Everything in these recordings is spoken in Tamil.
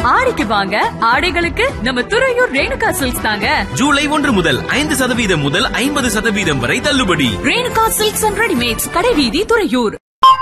ஆடிக்கு வாங்க ஆடைகளுக்கு நம்ம துறையூர் ரேணுகா சில்க்ஸ் தாங்க ஜூலை ஒன்று முதல் ஐந்து சதவீதம் முதல் ஐம்பது சதவீதம் வரை தள்ளுபடி ரேணுகா சில்க்ஸ் அண்ட் ரெடிமேட்ஸ் கடைவீதி துறையூர்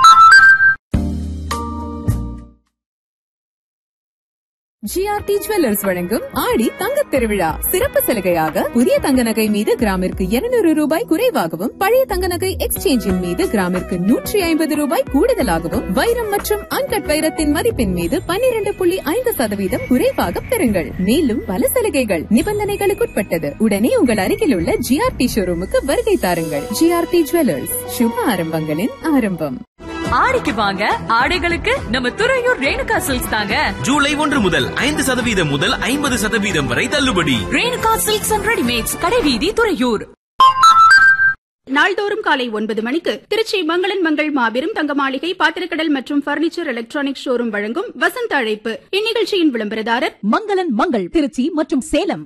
ஜிஆர்டி ஜுவல்லர்ஸ் வழங்கும் ஆடி தங்கத் திருவிழா சிறப்பு சலுகையாக புதிய தங்க நகை மீது கிராமிற்கு 200 ரூபாய் குறைவாகவும் பழைய தங்க நகை எக்ஸ்சேஞ்சின் மீது கிராமிற்கு நூற்றி ஐம்பது ரூபாய் கூடுதலாகவும் வைரம் மற்றும் அன்கட் வைரத்தின் மதிப்பின் மீது 12.5% புள்ளி ஐந்து சதவீதம் குறைவாக பெறுங்கள் மேலும் பல சலுகைகள் நிபந்தனைகளுக்குட்பட்டது உடனே உங்கள் அருகில் உள்ள ஜிஆர்டி ஷோரூமுக்கு வருகை தாருங்கள் ஜிஆர்டி ஜுவல்லர்ஸ் சுப ஆரம்பங்களின் ஆரம்பம் ஆடிக்கு வாங்க ஆடைகளுக்கு நம்ம துறையூர் ரேணுகா சில்க்ஸ் தாங்க ஜூலை ஒன்று முதல் ஐந்து சதவீதம் முதல் ஐம்பது சதவீதம் வரை தள்ளுபடி ரேணுகா சில்க்ஸ் அண்ட் ரெடிமேட்ஸ் கடைவீதி துறையூர் நாள்தோறும் காலை ஒன்பது மணிக்கு திருச்சி மங்களன் மங்கள் மாபெரும் தங்க மாளிகை பாத்திரக்கடல் மற்றும் பர்னிச்சர் எலக்ட்ரானிக் ஷோரூம் வழங்கும் வசந்த அழைப்பு இந்நிகழ்ச்சியின் விளம்பரதாரர் மங்களன் மங்கள் திருச்சி மற்றும் சேலம்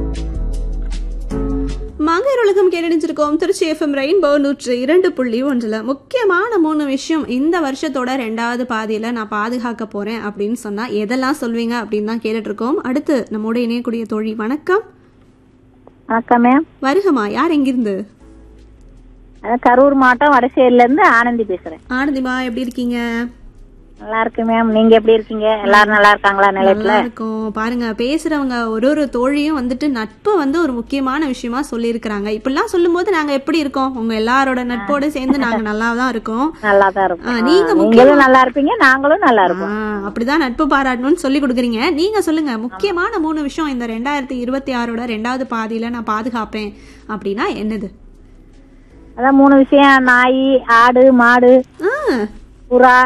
மங்கையர் உலகம் கேட்டடிஞ்சிருக்கோம் திருச்சி எஃப்எம் ரெயின்போ நூற்று இரண்டு புள்ளி ஒன்றில் முக்கியமான மூணு விஷயம் இந்த வருஷத்தோட ரெண்டாவது பாதியில் நான் பாதுகாக்க போகிறேன் அப்படின்னு சொன்னால் எதெல்லாம் சொல்வீங்க அப்படின்னு தான் கேட்டுட்டு இருக்கோம் அடுத்து நம்மோட இணையக்கூடிய தோழி வணக்கம் வணக்கம் மேம் வருகமா யார் எங்கிருந்து அதான் கரூர் மாவட்டம் வடசேரில இருந்து ஆனந்தி பேசுறேன் ஆனந்திமா எப்படி இருக்கீங்க நல்லா இருக்கு மேம் நீங்க எப்படி இருக்கீங்க எல்லாரும் நல்லா இருக்காங்களா நிலையத்துல நல்லா இருக்கும் பாருங்க பேசுறவங்க ஒரு ஒரு தோழியும் வந்துட்டு நட்பு வந்து ஒரு முக்கியமான விஷயமா சொல்லியிருக்கிறாங்க இப்படிலாம் சொல்லும்போது நாங்க எப்படி இருக்கோம் உங்க எல்லாரோட நட்போட சேர்ந்து நாங்க நல்லா தான் இருக்கோம் நல்லா தான் ஆ, இருக்கும் நீங்க ஆ, முக்கியமா- நீங்களும் நல்லா இருப்பீங்க நாங்களும் நல்லா இருப்போம் ஆ, அப்படிதான் நட்பு பாராட்டணும்னு சொல்லி கொடுக்குறீங்க நீங்க சொல்லுங்க முக்கியமான மூணு விஷயம் இந்த ரெண்டாயிரத்தி இருபத்தி ஆறோட ரெண்டாவது பாதியில நான் பாதுகாப்பேன் அப்படின்னா என்னது அதான் மூணு விஷயம் நாய் ஆடு மாடு ஆ, புறா